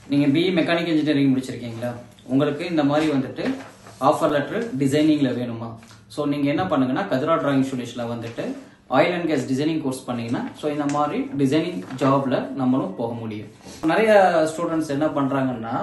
நீங்கள் BE mechanic engineering முடிச்சிருக்கீங்களா உங்களுக்கு இந்த மாதிரி வந்துட்டு ஆஃபர் லெட்டர் டிசைனிங்கில் வேணுமா ஸோ நீங்கள் என்ன பண்ணுங்கன்னா கதிரா டிராயிங் ஸ்டூடியோஸில் வந்துட்டு oil and gas designing course பண்ணீங்கன்னா ஸோ இந்த மாதிரி டிசைனிங் ஜாப்ல நம்மளும் போக முடியும் நிறைய ஸ்டூடெண்ட்ஸ் என்ன பண்ணுறாங்கன்னா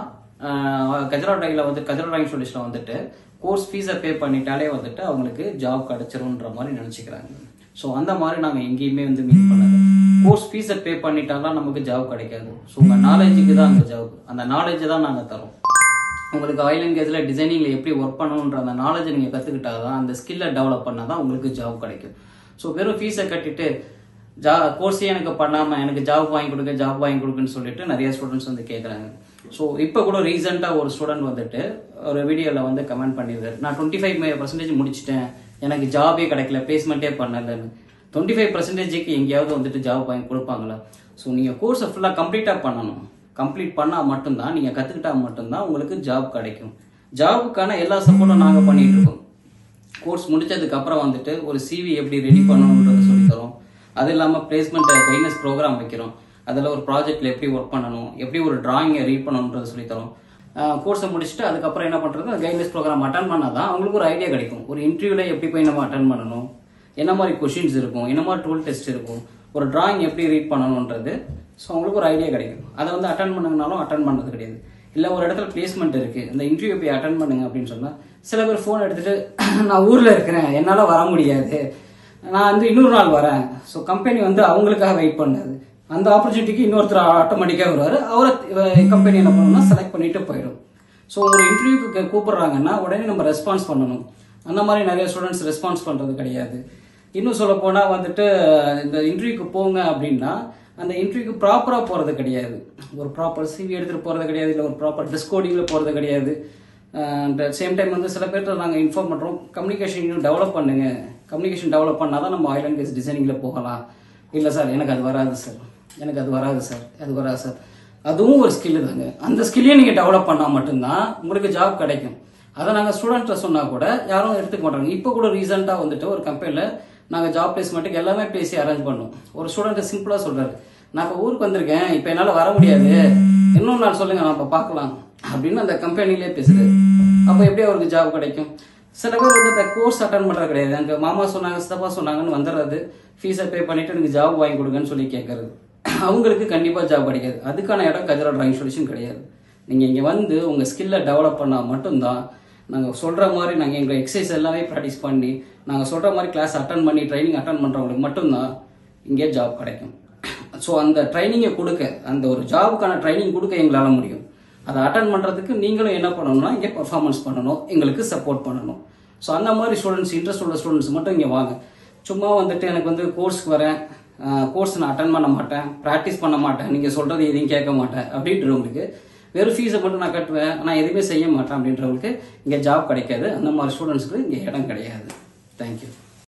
கஜரா டிராயிங்கில் வந்து கஜரா டிராயிங் ஸ்டூடியோஸில் வந்துட்டு கோர்ஸ் ஃபீஸை பே பண்ணிட்டாலே வந்துட்டு அவங்களுக்கு ஜாப் கிடைச்சிரும்ன்ற மாதிரி நினச்சிக்கிறாங்க ஸோ அந்த மாதிரி நாங்கள் எங்கேயுமே வந்து மீட் பண்ணது கோர்ஸ் ஃபீஸை பே பண்ணிட்டாலாம் நமக்கு ஜாப் கிடைக்காது ஸோ உங்கள் நாலேஜுக்கு தான் அந்த ஜாப் அந்த நாலேஜை தான் நாங்கள் தரோம் உங்களுக்கு ஆயில் அண்ட் கேஸில் டிசைனிங்கில் எப்படி ஒர்க் பண்ணணுன்ற அந்த நாலேஜை நீங்கள் கற்றுக்கிட்டா தான் அந்த ஸ்கில்லை டெவலப் பண்ணால் தான் உங்களுக்கு ஜாப் கிடைக்கும் ஸோ வெறும் ஃபீஸை கட்டிட்டு ஜா கோர்ஸே எனக்கு பண்ணாமல் எனக்கு ஜாப் வாங்கி கொடுங்க ஜாப் வாங்கி கொடுக்குன்னு சொல்லிட்டு நிறைய ஸ்டூடெண்ட்ஸ் வந்து கேட்குறாங்க ஸோ இப்போ கூட ரீசெண்டாக ஒரு ஸ்டூடெண்ட் வந்துட்டு ஒரு வீடியோவில் வந்து கமெண்ட் பண்ணியிருந்தாரு நான் டுவெண்ட்டி ஃபைவ் பர்சன்டேஜ் முடிச்சிட்டேன் எனக்கு ஜாபே கிடைக்கல பிளேஸ்மெண்ட்டே பண்ணலன்னு டுவெண்ட்டி ஃபைவ் பர்சன்டேஜுக்கு எங்கேயாவது வந்துட்டு ஜாப் வாங்கி கொடுப்பாங்களா ஸோ நீங்கள் கோர்ஸை ஃபுல்லாக கம்ப்ளீட்டாக பண்ணணும் கம்ப்ளீட் பண்ணால் மட்டும்தான் நீங்கள் கற்றுக்கிட்டா மட்டும்தான் உங்களுக்கு ஜாப் கிடைக்கும் ஜாபுக்கான எல்லா சப்போர்ட்டும் நாங்கள் பண்ணிட்டு இருக்கோம் கோர்ஸ் முடிச்சதுக்கு அப்புறம் வந்துட்டு ஒரு சிவி எப்படி ரெடி பண்ணணுன்றதை சொல்லித் தரோம் அது இல்லாமல் பிளேஸ்மெண்ட் கைட்னஸ் ப்ரோக்ராம் வைக்கிறோம் அதில் ஒரு ப்ராஜெக்ட்ல எப்படி ஒர்க் பண்ணணும் எப்படி ஒரு டிராயிங்கை ரீட் பண்ணணுன்றதை சொல்லித் தரோம் கோர்ஸை முடிச்சுட்டு அதுக்கப்புறம் என்ன பண்ணுறது கைட்னஸ் ப்ரோக்ராம் அட்டன் பண்ணால் தான் அவங்களுக்கு ஒரு ஐடியா கிடைக்கும் ஒரு இன்டர்வியூல எப்படி போய் நம்ம அட்டன் பண்ணணும் என்ன மாதிரி கொஷின்ஸ் இருக்கும் என்ன மாதிரி டூல் டெஸ்ட் இருக்கும் ஒரு டிராயிங் எப்படி ரீட் பண்ணணுன்றது ஸோ அவங்களுக்கு ஒரு ஐடியா கிடைக்கும் அதை வந்து அட்டன் பண்ணுங்கனாலும் அட்டன் பண்ணுறது கிடையாது இல்லை ஒரு இடத்துல பிளேஸ்மெண்ட் இருக்குது இந்த இன்டர்வியூ போய் அட்டன் பண்ணுங்க அப்படின்னு சொன்னால் சில பேர் ஃபோன் எடுத்துட்டு நான் ஊரில் இருக்கிறேன் என்னால் வர முடியாது நான் வந்து இன்னொரு நாள் வரேன் ஸோ கம்பெனி வந்து அவங்களுக்காக வெயிட் பண்ணாது அந்த ஆப்பர்ச்சுனிட்டிக்கு இன்னொருத்தர் ஆட்டோமேட்டிக்காக வருவார் அவரை கம்பெனி என்ன பண்ணணும்னா செலக்ட் பண்ணிட்டு போயிடும் ஸோ ஒரு இன்டர்வியூக்கு கூப்பிடுறாங்கன்னா உடனே நம்ம ரெஸ்பான்ஸ் பண்ணணும் அந்த மாதிரி நிறைய ஸ்டூடெண்ட்ஸ் ரெஸ்பான்ஸ் பண்ணுறது கிடையாது இன்னும் சொல்ல போனால் வந்துட்டு இந்த இன்டர்வியூக்கு போங்க அப்படின்னா அந்த இன்டர்வியூக்கு ப்ராப்பராக போகிறது கிடையாது ஒரு ப்ராப்பர் சிவி எடுத்துகிட்டு போகிறது கிடையாது இல்லை ஒரு ப்ராப்பர் ட்ரெஸ் கோடிங்கில் போகிறது கிடையாது அண்ட் சேம் டைம் வந்து சில பேர்ட்ட நாங்கள் இன்ஃபார்ம் பண்ணுறோம் கம்யூனிகேஷன் இன்னும் டெவலப் பண்ணுங்க கம்யூனிகேஷன் டெவலப் பண்ணால் தான் நம்ம ஆயில் அண்ட் கேஸ் டிசைனிங்கில் போகலாம் இல்லை சார் எனக்கு அது வராது சார் எனக்கு அது வராது சார் அது வராது சார் அதுவும் ஒரு ஸ்கில் தாங்க அந்த ஸ்கில்லையும் நீங்கள் டெவலப் பண்ணால் மட்டும்தான் உங்களுக்கு ஜாப் கிடைக்கும் அதை நாங்கள் ஸ்டூடெண்ட்டை சொன்னால் கூட யாரும் எடுத்துக்க மாட்டாங்க இப்போ கூட ரீசெண்டாக வந்துட்டு ஒரு கம்பெனியில் நாங்கள் ஜாப் பிளேஸ்மெண்ட்டுக்கு எல்லாமே பேசி அரேஞ்ச் பண்ணோம் ஒரு ஸ்டூடெண்ட் சிம்பிளாக சொல்கிறாரு நான் இப்போ ஊருக்கு வந்திருக்கேன் இப்போ என்னால் வர முடியாது இன்னொரு நாள் சொல்லுங்க நான் இப்போ பார்க்கலாம் அப்படின்னு அந்த கம்பெனிலே பேசுறாரு அப்போ எப்படி அவருக்கு ஜாப் கிடைக்கும் சில பேர் வந்து இந்த கோர்ஸ் அட்டன் பண்ணுறது கிடையாது அங்கே மாமா சொன்னாங்க சித்தப்பா சொன்னாங்கன்னு வந்துடுறது ஃபீஸை பே பண்ணிட்டு எனக்கு ஜாப் வாங்கி கொடுங்கன்னு சொல்லி கேட்கறது அவங்களுக்கு கண்டிப்பாக ஜாப் கிடைக்காது அதுக்கான இடம் கஜரா டிராயிங் சொல்யூஷன் கிடையாது நீங்கள் இங்கே வந்து உங்கள் ஸ்கில்லை டெவலப் பண்ணால் மட்டும்தான் நாங்கள் சொல்கிற மாதிரி நாங்கள் எங்களை எக்ஸசைஸ் எல்லாமே ப்ராக்டிஸ் பண்ணி நாங்கள் சொல்கிற மாதிரி கிளாஸ் அட்டன் பண்ணி ட்ரைனிங் அட்டன் பண்ணுறவங்களுக்கு மட்டும்தான் இங்கே ஜாப் கிடைக்கும் ஸோ அந்த ட்ரைனிங்கை கொடுக்க அந்த ஒரு ஜாபுக்கான ட்ரைனிங் கொடுக்க எங்களால் முடியும் அதை அட்டன் பண்ணுறதுக்கு நீங்களும் என்ன பண்ணணும்னா இங்கே பர்ஃபார்மன்ஸ் பண்ணணும் எங்களுக்கு சப்போர்ட் பண்ணணும் ஸோ அந்த மாதிரி ஸ்டூடெண்ட்ஸ் இன்ட்ரெஸ்ட் உள்ள ஸ்டூடெண்ட்ஸ் மட்டும் இங்கே வாங்க சும்மா வந்துட்டு எனக்கு வந்து கோர்ஸ்க்கு வரேன் கோர்ஸ் நான் அட்டன் பண்ண மாட்டேன் ப்ராக்டிஸ் பண்ண மாட்டேன் நீங்கள் சொல்கிறது எதையும் கேட்க மாட்டேன் அப்படின்றவங்களுக்கு வெறும் ஃபீஸை மட்டும் நான் கட்டுவேன் நான் எதுவுமே செய்ய மாட்டேன் அப்படின்றவங்களுக்கு இங்கே ஜாப் கிடைக்காது அந்த மாதிரி ஸ்டூடெண்ட்ஸ்க்கு இங்கே இடம் கிடையாது தேங்க்யூ